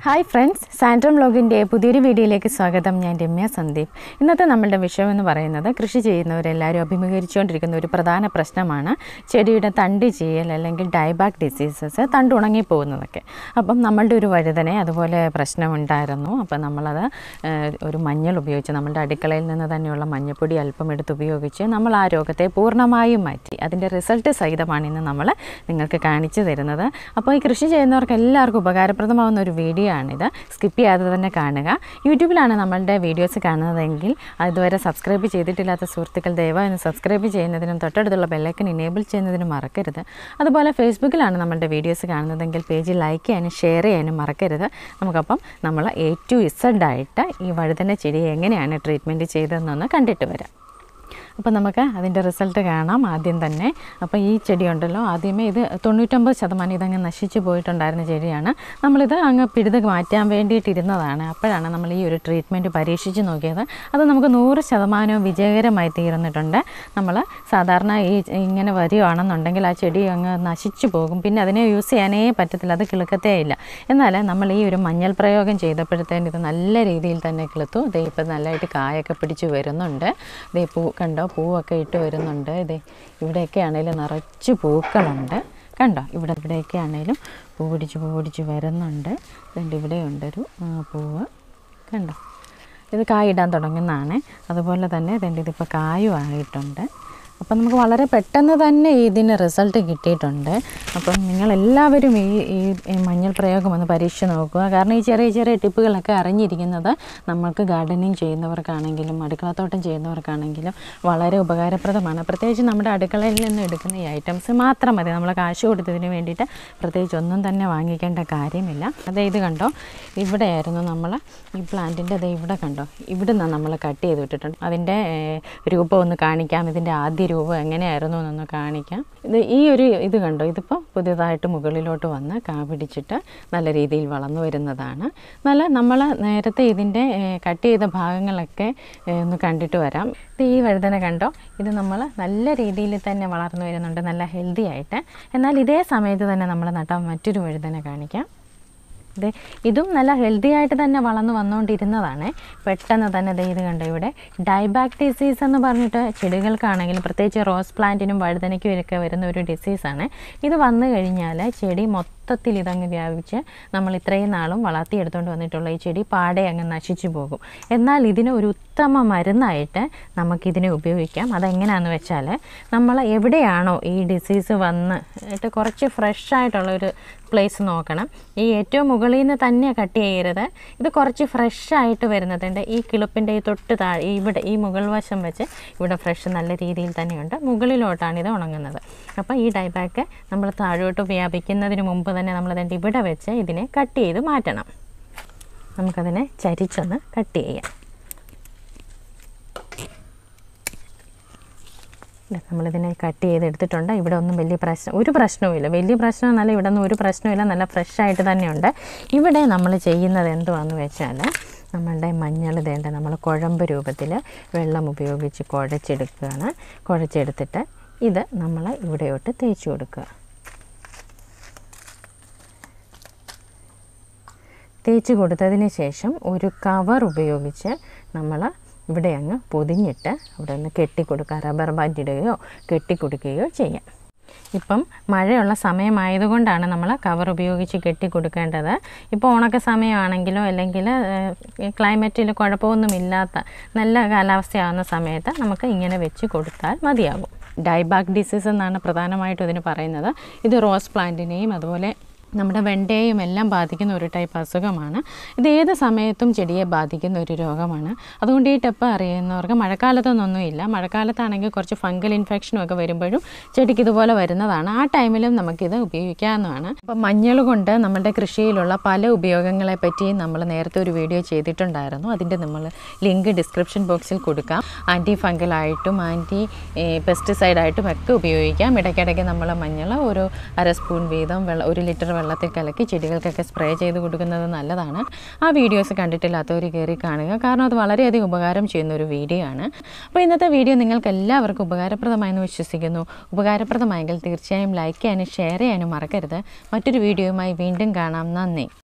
hi friends സാൻഡ്രം വ്ലോഗിൻ്റെ പുതിയൊരു വീഡിയോയിലേക്ക് സ്വാഗതം ഞാൻ രമ്യ സന്ദീപ് ഇന്നത്തെ നമ്മളുടെ വിഷയം എന്ന് പറയുന്നത് കൃഷി ചെയ്യുന്നവരെല്ലാവരും അഭിമുഖീകരിച്ചുകൊണ്ടിരിക്കുന്ന ഒരു പ്രധാന പ്രശ്നമാണ് ചെടിയുടെ തണ്ട് ചെയ്യൽ അല്ലെങ്കിൽ ഡൈബാക്ക് ഡിസീസസ് തണ്ട് ഉണങ്ങി പോകുന്നതൊക്കെ അപ്പം നമ്മളുടെ ഒരു വഴുതനെ അതുപോലെ പ്രശ്നമുണ്ടായിരുന്നു അപ്പം നമ്മളത് ഏഹ്, ഒരു മഞ്ഞൾ ഉപയോഗിച്ച് നമ്മളുടെ അടുക്കളയിൽ നിന്ന് തന്നെയുള്ള മഞ്ഞൾപ്പൊടി അല്പം എടുത്ത് ഉപയോഗിച്ച് നമ്മൾ ആ രോഗത്തെ പൂർണ്ണമായും മാറ്റി അതിൻ്റെ റിസൾട്ട് സഹിതമാണ് ഇന്ന് നമ്മൾ നിങ്ങൾക്ക് കാണിച്ചു തരുന്നത് അപ്പോൾ ഈ കൃഷി ചെയ്യുന്നവർക്ക് എല്ലാവർക്കും ഉപകാരപ്രദമാവുന്ന ഒരു വീഡിയോ ആണിത് സ്കിപ്പ് ചെയ്യാതെ തന്നെ കാണുക യൂട്യൂബിലാണ് നമ്മളുടെ വീഡിയോസ് കാണുന്നതെങ്കിൽ അതുവരെ സബ്സ്ക്രൈബ് ചെയ്തിട്ടില്ലാത്ത സുഹൃത്തുക്കൾ ദയവായി ഒന്ന് സബ്സ്ക്രൈബ് ചെയ്യുന്നതിനും തൊട്ടടുത്തുള്ള ബെല്ലൈക്കൻ ഇനേബിൾ ചെയ്യുന്നതിനും മറക്കരുത് അതുപോലെ ഫേസ്ബുക്കിലാണ് നമ്മളുടെ വീഡിയോസ് കാണുന്നതെങ്കിൽ പേജ് ലൈക്ക് ചെയ്യാനും ഷെയർ ചെയ്യാനും മറക്കരുത് നമുക്കപ്പം നമ്മൾ എ ടു ഇസഡ് ആയിട്ട് ഈ വഴുതന ചെടി എങ്ങനെയാണ് ട്രീറ്റ്മെൻറ്റ് ചെയ്തതെന്നൊന്ന് കണ്ടിട്ട് വരാം അപ്പോൾ നമുക്ക് അതിൻ്റെ റിസൾട്ട് കാണാം ആദ്യം തന്നെ അപ്പോൾ ഈ ചെടി ഉണ്ടല്ലോ ആദ്യമേ ഇത് തൊണ്ണൂറ്റൊമ്പത് ശതമാനം ഇതങ്ങ് നശിച്ചു പോയിട്ടുണ്ടായിരുന്ന ചെടിയാണ് നമ്മളിത് അങ്ങ് പിഴുത് മാറ്റാൻ വേണ്ടിയിട്ടിരുന്നതാണ് അപ്പോഴാണ് നമ്മൾ ഈ ഒരു ട്രീറ്റ്മെൻറ്റ് പരീക്ഷിച്ച് നോക്കിയത് അത് നമുക്ക് നൂറ് ശതമാനവും വിജയകരമായി തീർന്നിട്ടുണ്ട് നമ്മൾ സാധാരണ ഈ ഇങ്ങനെ വരികയാണെന്നുണ്ടെങ്കിൽ ആ ചെടി അങ്ങ് നശിച്ചു പോകും പിന്നെ അതിനെ യൂസ് ചെയ്യാനേ പറ്റത്തില്ല അത് കിളുക്കത്തേ ഇല്ല എന്നാൽ നമ്മൾ ഈ ഒരു മഞ്ഞൾ പ്രയോഗം ചെയ്തപ്പോഴത്തേന് ഇത് നല്ല രീതിയിൽ തന്നെ കിളുത്തു ദേ ഇപ്പം നല്ലതായിട്ട് കായൊക്കെ പിടിച്ച് വരുന്നുണ്ട് ദേ പൂ കണ്ടോ പൂവൊക്കെ ഇട്ട് വരുന്നുണ്ട് ദേ ഇവിടെയൊക്കെ ആണെങ്കിലും നിറച്ച് പൂക്കളുണ്ട് കണ്ടോ ഇവിടെ ഇവിടെയൊക്കെ ആണെങ്കിലും പൂ പിടിച്ച് പൂ പിടിച്ച് വരുന്നുണ്ട് അതുകൊണ്ട് ഇവിടെയുണ്ടൊരു ആ, പൂവ് കണ്ടോ ഇത് കായിടാൻ തുടങ്ങുന്നതാണ് അതുപോലെ തന്നെ ഇതിൻ്റെ ഇതിപ്പോൾ കായും ആയിട്ടുണ്ട് അപ്പം നമുക്ക് വളരെ പെട്ടെന്ന് തന്നെ ഇതിന് റിസൾട്ട് കിട്ടിയിട്ടുണ്ട് അപ്പം നിങ്ങളെല്ലാവരും ഈ ഈ ഈ മഞ്ഞൾ പ്രയോഗം ഒന്ന് പരീക്ഷിച്ച് നോക്കുക കാരണം ഈ ചെറിയ ചെറിയ ടിപ്പുകളൊക്കെ അറിഞ്ഞിരിക്കുന്നത് നമ്മൾക്ക് ഗാർഡനിങ് ചെയ്യുന്നവർക്കാണെങ്കിലും അടുക്കളത്തോട്ടം ചെയ്യുന്നവർക്കാണെങ്കിലും വളരെ ഉപകാരപ്രദമാണ് പ്രത്യേകിച്ച് നമ്മുടെ അടുക്കളയിൽ നിന്ന് എടുക്കുന്ന ഈ ഐറ്റംസ് മാത്രം മതി നമ്മൾ കാശ് കൊടുത്തതിന് വേണ്ടിയിട്ട് പ്രത്യേകിച്ച് ഒന്നും തന്നെ വാങ്ങിക്കേണ്ട കാര്യമില്ല അതേ ഇത് കണ്ടോ ഇവിടെയായിരുന്നു നമ്മൾ ഈ പ്ലാന്റിൻ്റെ അതേ ഇവിടെ കണ്ടോ ഇവിടെ നിന്ന് നമ്മൾ കട്ട് ചെയ്ത് വിട്ടിട്ടുണ്ട് അതിൻ്റെ ഏഹ്, രൂപം ഒന്ന് കാണിക്കാം ഇതിൻ്റെ ആദ്യ രൂപം എങ്ങനെയായിരുന്നു എന്നൊന്ന് കാണിക്കാം ഇത് ഈ ഒരു ഇത് കണ്ടോ ഇതിപ്പോൾ പുതിയതായിട്ട് മുകളിലോട്ട് വന്ന് കാ പിടിച്ചിട്ട് നല്ല രീതിയിൽ വളർന്നു വരുന്നതാണ് നല്ല നമ്മൾ നേരത്തെ ഇതിൻ്റെ ഏഹ്, കട്ട് ചെയ്ത ഭാഗങ്ങളൊക്കെ ഏഹ്, ഒന്ന് കണ്ടിട്ട് വരാം ഇത് ഈ വഴുതന കണ്ടോ ഇത് നമ്മൾ നല്ല രീതിയിൽ തന്നെ വളർന്നു വരുന്നുണ്ട് നല്ല ഹെൽത്തി ആയിട്ട് എന്നാൽ ഇതേ സമയത്ത് തന്നെ നമ്മൾ നട്ട മറ്റൊരു വഴുതന കാണിക്കാം ദേ ഇതും നല്ല ഹെൽത്തി ആയിട്ട് തന്നെ വളർന്നു വന്നുകൊണ്ടിരുന്നതാണ് പെട്ടെന്ന് തന്നെ ദേ ഇത് കണ്ടോ ഇവിടെ ഡൈബാക്ക് ഡിസീസ് എന്ന് പറഞ്ഞിട്ട് ചെടികൾക്കാണെങ്കിലും പ്രത്യേകിച്ച് റോസ് പ്ലാന്റിനും വഴുതനയ്ക്കും ഒക്കെ വരുന്ന ഒരു ഡിസീസാണ് ഇത് വന്നു കഴിഞ്ഞാൽ ചെടി മൊത്തത്തിൽ ഇതങ്ങ് വ്യാപിച്ച് നമ്മൾ ഇത്രയും നാളും വളർത്തിയെടുത്തുകൊണ്ട് വന്നിട്ടുള്ള ഈ ചെടി പാടെ അങ്ങ് നശിച്ചു പോകും എന്നാൽ ഇതിന് ഒരു ഉത്തമ മരുന്നായിട്ട് നമുക്കിതിനെ ഉപയോഗിക്കാം അതെങ്ങനെയാണെന്ന് വെച്ചാൽ നമ്മൾ എവിടെയാണോ ഈ ഡിസീസ് വന്ന് എന്നിട്ട് കുറച്ച് ഫ്രഷ് ആയിട്ടുള്ള ഒരു പ്ലേസ് നോക്കണം ഈ ഏറ്റവും മുകളിൽ നിന്ന് തന്നെ കട്ട് ചെയ്യരുത് ഇത് കുറച്ച് ഫ്രഷ് ആയിട്ട് വരുന്നതുണ്ട് ഈ കിളുപ്പിൻ്റെ ഈ തൊട്ട് താഴെ ഈ ഇവിടെ ഈ മുകൾ വശം വെച്ച് ഇവിടെ ഫ്രഷ് നല്ല രീതിയിൽ തന്നെയുണ്ട് മുകളിലോട്ടാണ് ഇത് ഉണങ്ങുന്നത് അപ്പോൾ ഈ ഡൈബാക്ക് നമ്മൾ താഴോട്ട് വ്യാപിക്കുന്നതിന് മുമ്പ് തന്നെ നമ്മളതിൻ്റെ ഇവിടെ വെച്ച് ഇതിനെ കട്ട് ചെയ്ത് മാറ്റണം നമുക്കതിനെ ചരിച്ചൊന്ന് കട്ട് ചെയ്യാം ഇല്ല, നമ്മളിതിനെ കട്ട് ചെയ്തെടുത്തിട്ടുണ്ട് ഇവിടെ ഒന്നും വലിയ പ്രശ്നം ഒരു പ്രശ്നവുമില്ല വലിയ പ്രശ്നം എന്നല്ല ഇവിടെ ഒന്നും ഒരു പ്രശ്നമില്ല നല്ല ഫ്രഷ് ആയിട്ട് തന്നെയുണ്ട് ഇവിടെ നമ്മൾ ചെയ്യുന്നത് എന്തുവാന്ന് വെച്ചാൽ നമ്മളുടെ മഞ്ഞൾ തേണ്ട നമ്മൾ കുഴമ്പ് രൂപത്തിൽ വെള്ളം ഉപയോഗിച്ച് കുഴച്ചെടുക്കുകയാണ് കുഴച്ചെടുത്തിട്ട് ഇത് നമ്മൾ ഇവിടെയോട്ട് തേച്ച് കൊടുക്കുക തേച്ച് കൊടുത്തതിന് ശേഷം ഒരു കവർ ഉപയോഗിച്ച് നമ്മൾ ഇവിടെ അങ്ങ് പൊതിഞ്ഞിട്ട് അവിടെ ഒന്ന് കെട്ടിക്കൊടുക്കുക റബ്ബർ ബാൻഡ് ഇടുകയോ കെട്ടിക്കൊടുക്കുകയോ ചെയ്യാം ഇപ്പം മഴയുള്ള സമയമായതുകൊണ്ടാണ് നമ്മൾ കവർ ഉപയോഗിച്ച് കെട്ടിക്കൊടുക്കേണ്ടത് ഇപ്പോൾ ഉണക്ക സമയമാണെങ്കിലോ അല്ലെങ്കിൽ ക്ലൈമറ്റിൽ കുഴപ്പമൊന്നുമില്ലാത്ത നല്ല കാലാവസ്ഥയാവുന്ന സമയത്ത് നമുക്ക് ഇങ്ങനെ വെച്ച് കൊടുത്താൽ മതിയാകും ഡൈബാക്ക് ഡിസീസ് എന്നാണ് പ്രധാനമായിട്ടും ഇതിന് പറയുന്നത് ഇത് റോസ് പ്ലാന്റിനെയും അതുപോലെ നമ്മുടെ വെണ്ടയെയും എല്ലാം ബാധിക്കുന്ന ഒരു ടൈപ്പ് അസുഖമാണ് ഇത് ഏത് സമയത്തും ചെടിയെ ബാധിക്കുന്ന ഒരു രോഗമാണ് അതുകൊണ്ട് ഈ ടെപ്പ് അറിയുന്നവർക്ക് മഴക്കാലത്തൊന്നൊന്നുമില്ല മഴക്കാലത്താണെങ്കിൽ കുറച്ച് ഫംഗൽ ഇൻഫെക്ഷനും ഒക്കെ വരുമ്പോഴും ചെടിക്ക് ഇതുപോലെ വരുന്നതാണ് ആ ടൈമിലും നമുക്കിത് ഉപയോഗിക്കാവുന്നതാണ് അപ്പം മഞ്ഞൾ കൊണ്ട് നമ്മുടെ കൃഷിയിലുള്ള പല ഉപയോഗങ്ങളെ പറ്റി നമ്മൾ നേരത്തെ ഒരു വീഡിയോ ചെയ്തിട്ടുണ്ടായിരുന്നു അതിൻ്റെ നമ്മൾ ലിങ്ക് ഡിസ്ക്രിപ്ഷൻ ബോക്സിൽ കൊടുക്കാം ആൻറ്റി ഫംഗലായിട്ടും ആൻറ്റി പെസ്റ്റിസൈഡായിട്ടും ഒക്കെ ഉപയോഗിക്കാം ഇടയ്ക്കിടയ്ക്ക് നമ്മൾ മഞ്ഞൾ ഒരു അര സ്പൂൺ വീതം വെള്ളം ഒരു ലിറ്റർ വെള്ളത്തിൽ കലക്കി ചെടികൾക്കൊക്കെ സ്പ്രേ ചെയ്ത് കൊടുക്കുന്നത് നല്ലതാണ് ആ വീഡിയോസ് കണ്ടിട്ടില്ലാത്തവർ കയറി കാണുക കാരണം അത് വളരെയധികം ഉപകാരം ചെയ്യുന്ന ഒരു വീഡിയോ ആണ് അപ്പോൾ ഇന്നത്തെ വീഡിയോ നിങ്ങൾക്ക് എല്ലാവർക്കും ഉപകാരപ്രദമായെന്ന് വിശ്വസിക്കുന്നു ഉപകാരപ്രദമായെങ്കിൽ തീർച്ചയായും ലൈക്ക് ചെയ്യാനും ഷെയർ ചെയ്യാനും മറക്കരുത് മറ്റൊരു വീഡിയോയുമായി വീണ്ടും കാണാം നന്ദി